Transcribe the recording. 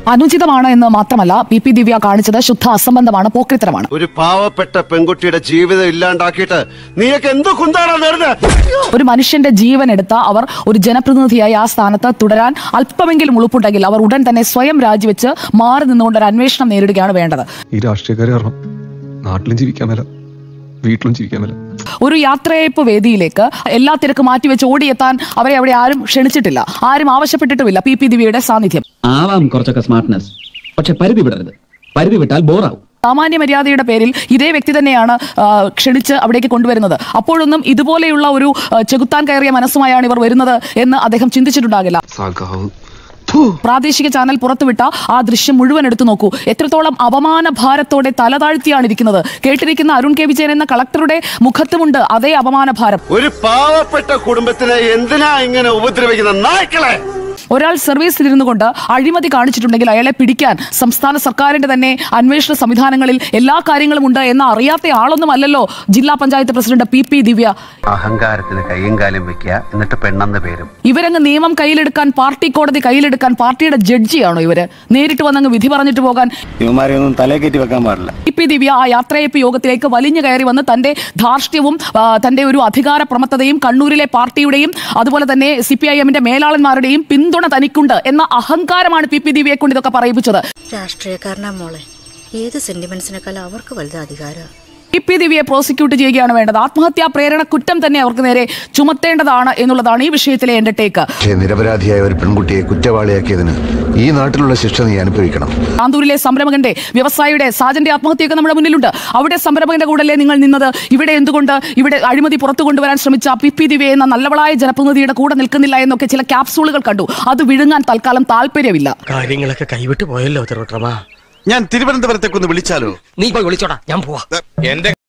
അനുചിതമാണ് എന്ന് മാത്രമല്ല P P ദിവ്യ കാണിച്ചത് ശുദ്ധ അസംബന്ധമാണ് പോക്രിത്തരമാണ് ഒരു പാവപ്പെട്ട പെൺകുട്ടിയുടെ ജീവിതം ഇല്ലാണ്ടാക്കിയിട്ട് നീയൊക്കെ എന്ത് കുന്താണോ നേടുന്നത് ഒരു മനുഷ്യന്റെ ജീവൻ എടുത്ത അവർ ഒരു ജനപ്രതിനിധിയായി ആ സ്ഥാനത്ത് തുടരാൻ അല്പമെങ്കിലും ഉളുപ്പുണ്ടെങ്കിൽ അവർ ഉടൻ തന്നെ സ്വയം രാജിവെച്ച് മാറി നിന്നുകൊണ്ട് ഒരു അന്വേഷണം നേരിടുകയാണ് വേണ്ടത് ഈ രാഷ്ട്രീയക്കാരെ കാരണം നാട്ടിലും ജീവിക്കാൻ മേല വീട്ടിലും ജീവിക്കാൻ മേല ഒരു യാത്രയയപ്പ് വേദിയിലേക്ക് എല്ലാ തിരക്ക് മാറ്റിവെച്ച് ഓടിയെത്താൻ അവരെ അവിടെ ആരും ക്ഷണിച്ചിട്ടില്ല ആരും ആവശ്യപ്പെട്ടിട്ടുമില്ല പി പി ദിവ്യയുടെ സാന്നിധ്യം ആവാം കുറച്ചൊക്കെ സ്മാർട്ട്നെസ് പക്ഷെ പരിധി വിടരുത് പരിധി വിട്ടാൽ ബോറാവും സാമാന്യ മര്യാദയുടെ പേരിൽ ഇതേ വ്യക്തി തന്നെയാണ് ആ, ക്ഷണിച്ച് അവിടേക്ക് കൊണ്ടുവരുന്നത് അപ്പോഴൊന്നും ഇതുപോലെയുള്ള ഒരു ആ, ചെകുത്താൻ കയറിയ മനസ്സുമായാണ് ഇവർ വരുന്നത് എന്ന് അദ്ദേഹം ചിന്തിച്ചിട്ടുണ്ടാകില്ല സഖാവ് പ്രാദേശിക ചാനൽ പുറത്തുവിട്ട ആ ദൃശ്യം മുഴുവൻ എടുത്തു നോക്കൂ എത്രത്തോളം അപമാന ഭാരത്തോടെ തല താഴ്ത്തിയാണ് ഇരിക്കുന്നത് കേട്ടിരിക്കുന്ന അരുൺ കെ വിജയൻ എന്ന കളക്ടറുടെ മുഖത്തുമുണ്ട് അതേ അപമാന ഭാരം ഒരു പാവപ്പെട്ട കുടുംബത്തിനെ എന്തിനാ ഇങ്ങനെ ഉപദ്രവിക്കുന്ന നായ്ക്കളെ ഒരാൾ സർവീസിലിരുന്നു കൊണ്ട് അഴിമതി കാണിച്ചിട്ടുണ്ടെങ്കിൽ അയാളെ പിടിക്കാൻ സംസ്ഥാന സർക്കാരിന്റെ തന്നെ അന്വേഷണ സംവിധാനങ്ങളിൽ എല്ലാ കാര്യങ്ങളും ഉണ്ട് എന്ന് അറിയാത്ത ആളൊന്നുമല്ലല്ലോ ജില്ലാ panchayat president P P Divya അഹങ്കാരത്തിന് കയ്യും കാലും വെക്കുക എന്നിട്ട് പെണ്ണെന്ന പേരും ഇവരങ്ങ് നിയമം കയ്യിലെടുക്കാൻ പാർട്ടി കോടതി കയ്യിലെടുക്കാൻ പാർട്ടിയുടെ ജഡ്ജിയാണോ ഇവര് നേരിട്ട് വന്നങ്ങ് വിധി പറഞ്ഞിട്ട് പോകാൻ ഇവന്മാരെ ഒന്നും തലേ കയറ്റി വെക്കാൻ പാടില്ല പി പി ദിവ്യ ആ യാത്രയപ്പ് യോഗത്തിലേക്ക് വലിഞ്ഞു കയറി വന്ന് തന്റെ ധാർഷ്ട്യവും ആ, തന്റെ ഒരു അധികാര പ്രമത്തതയും കണ്ണൂരിലെ പാർട്ടിയുടെയും അതുപോലെ തന്നെ സി പി ഐ എമ്മിന്റെ മേലാളന്മാരുടെയും പിന്തുണ തനിക്കുണ്ട് എന്ന അഹങ്കാരമാണ് പി പി ദിവ്യയെ കൊണ്ട് ഇതൊക്കെ പറയിപ്പിച്ചത് രാഷ്ട്രീയക്കാരനാ മോളെ ഏത് സെന്റിമെന്റ്സിനേക്കാളും അവർക്ക് വലുത് അധികാരം പി പി ദിവ്യയെ പ്രോസിക്യൂട്ട് ചെയ്യുകയാണ് വേണ്ടത് ആത്മഹത്യാ പ്രേരണ കുറ്റം തന്നെ അവർക്ക് നേരെ ചുമത്തേണ്ടതാണ് എന്നുള്ളതാണ് ഈ വിഷയത്തിലെ എന്റെ ടേക്ക് പക്ഷേ നിരപരാധിയായ ഒരു പെൺകുട്ടിയെ കുറ്റവാളിയാക്കിയതിന് ഈ നാട്ടിലുള്ള ശിക്ഷ നീ അനുഭവിക്കണം ആന്തൂരിലെ സംരംഭകന്റെ വ്യവസായിയുടെ സാജന്റെ ആത്മഹത്യയൊക്കെ നമ്മുടെ മുന്നിലുണ്ട് അവിടെ സംരംഭകന്റെ കൂടല്ലേ നിങ്ങൾ നിന്നത് ഇവിടെ എന്തുകൊണ്ട് ഇവിടെ അഴിമതി പുറത്തു കൊണ്ടുവരാൻ ശ്രമിച്ച പി പി ദിവ്യ എന്ന നല്ലവളായ ജനപ്രതിനിധിയുടെ കൂടെ നിൽക്കുന്നില്ല എന്നൊക്കെ ചില ക്യാപ്സൂളുകൾ കണ്ടു അത് വിഴുങ്ങാൻ തൽക്കാലം താല്പര്യമില്ല കാര്യങ്ങളൊക്കെ കൈവിട്ട് പോയല്ലോ തിരുവട്ടമാ ഞാൻ തിരുവനന്തപുരത്തേക്ക് ഒന്ന് വിളിച്ചാലോ നീ പോയി വിളിച്ചോടാ ഞാൻ പോവാ എന്റെ